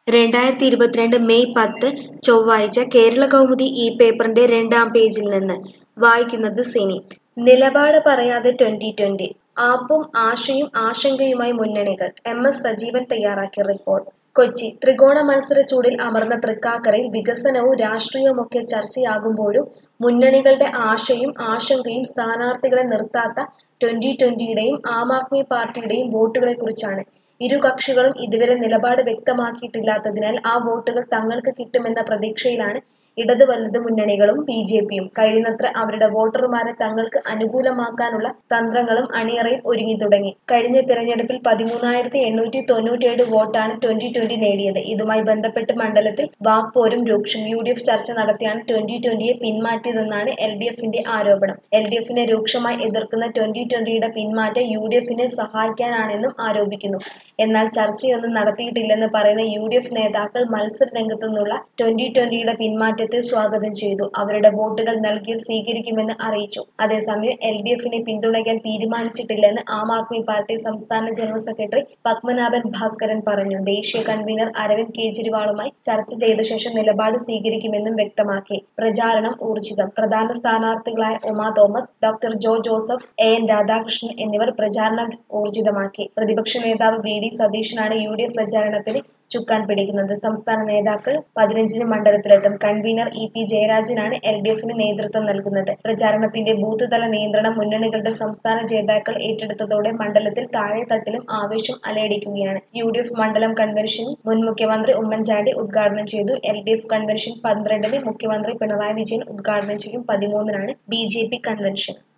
രണ്ടായിരത്തി ഇരുപത്തിരണ്ട് മെയ് പത്ത് ചൊവ്വാഴ്ച കേരള കൗമുദി ഈ പേപ്പറിന്റെ രണ്ടാം പേജിൽ നിന്ന് വായിക്കുന്നത് സിനി നിലപാട് പറയാതെ ട്വന്റി ട്വന്റി ആപ്പും ആശയും ആശങ്കയുമായി മുന്നണികൾ എം എസ് സജീവൻ തയ്യാറാക്കിയ റിപ്പോർട്ട് കൊച്ചി ത്രികോണ മത്സര ചൂടിൽ അമർന്ന തൃക്കാക്കരയിൽ വികസനവും രാഷ്ട്രീയവുമൊക്കെ ചർച്ചയാകുമ്പോഴും മുന്നണികളുടെ ആശയും ആശങ്കയും സ്ഥാനാർത്ഥികളെ നിർത്താത്ത ട്വന്റി ട്വന്റിയുടെയും ആം ആദ്മി പാർട്ടിയുടെയും വോട്ടുകളെക്കുറിച്ചാണ് ഇരു കക്ഷികളും ഇതുവരെ നിലപാട് വ്യക്തമാക്കിയിട്ടില്ലാത്തതിനാൽ ആ വോട്ടുകൾ തങ്ങൾക്ക് കിട്ടുമെന്ന പ്രതീക്ഷയിലാണ് ഇടത് വലത് മുന്നണികളും ബി ജെ പിയും കഴിയുന്നത്ര അവരുടെ വോട്ടർമാരെ തങ്ങൾക്ക് അനുകൂലമാക്കാനുള്ള തന്ത്രങ്ങളും അണിയറയിൽ ഒരുങ്ങി തുടങ്ങി കഴിഞ്ഞ തിരഞ്ഞെടുപ്പിൽ പതിമൂന്നായിരത്തി എണ്ണൂറ്റി തൊണ്ണൂറ്റിയേഴ് വോട്ടാണ് ട്വന്റി ട്വന്റി നേടിയത് ഇതുമായി ബന്ധപ്പെട്ട് മണ്ഡലത്തിൽ വാക്പോരും രൂക്ഷം യു ഡി എഫ് ചർച്ച നടത്തിയാണ് ട്വന്റി ട്വന്റിയെ പിന്മാറ്റിയതെന്നാണ് എൽ ഡി എഫിന്റെ ആരോപണം എൽ ഡി എഫിനെ രൂക്ഷമായി എതിർക്കുന്ന ട്വന്റി ട്വന്റിയുടെ പിന്മാറ്റം യു ഡി എഫിനെ സഹായിക്കാനാണെന്നും ആരോപിക്കുന്നു എന്നാൽ ചർച്ചയൊന്നും നടത്തിയിട്ടില്ലെന്ന് പറയുന്ന യു ഡി എഫ് നേതാക്കൾ മത്സര രംഗത്തു നിന്നുള്ള ട്വന്റി ട്വന്റിയുടെ പിന്മാറ്റത്തെ സ്വാഗതം ചെയ്തു അവരുടെ വോട്ടുകൾ നൽകി സ്വീകരിക്കുമെന്ന് അറിയിച്ചു അതേസമയം എൽ ഡി എഫിനെ പിന്തുണയ്ക്കാൻ തീരുമാനിച്ചിട്ടില്ലെന്ന് ആം ആദ്മി പാർട്ടി സംസ്ഥാന ജനറൽ സെക്രട്ടറി പത്മനാഭൻ ഭാസ്കരൻ പറഞ്ഞു ദേശീയ കൺവീനർ അരവിന്ദ് കെജ്രിവാളുമായി ചർച്ച ചെയ്ത ശേഷം നിലപാട് സ്വീകരിക്കുമെന്നും വ്യക്തമാക്കി പ്രചാരണം ഊർജിതം പ്രധാന സ്ഥാനാർത്ഥികളായ Uma Thomas doctor Jo Joseph A N Radhakrishnan എന്നിവർ പ്രചാരണം ഊർജിതമാക്കി പ്രതിപക്ഷ നേതാവ് വി ഡി സതീശനാണ് യു ഡി എഫ് പ്രചാരണത്തിന് ചുക്കാൻ പിടിക്കുന്നത് സംസ്ഥാന നേതാക്കൾ പതിനഞ്ചിന് മണ്ഡലത്തിലെത്തും കൺവീനർ ഇ പി ജയരാജനാണ് എൽ ഡി എഫിന് നേതൃത്വം നൽകുന്നത് പ്രചാരണത്തിന്റെ ബൂത്ത് തല നിയന്ത്രണം മുന്നണികളുടെ സംസ്ഥാന ജേതാക്കൾ ഏറ്റെടുത്തതോടെ മണ്ഡലത്തിൽ താഴെത്തട്ടിലും ആവേശം അലയടിക്കുകയാണ് യു ഡി എഫ് മണ്ഡലം കൺവെൻഷൻ മുൻ മുഖ്യമന്ത്രി ഉമ്മൻചാണ്ടി ഉദ്ഘാടനം ചെയ്തു എൽ ഡി എഫ് കൺവെൻഷൻ പന്ത്രണ്ടിന് മുഖ്യമന്ത്രി പിണറായി വിജയൻ ഉദ്ഘാടനം ചെയ്യും പതിമൂന്നിനാണ് ബി ജെ പി കൺവെൻഷൻ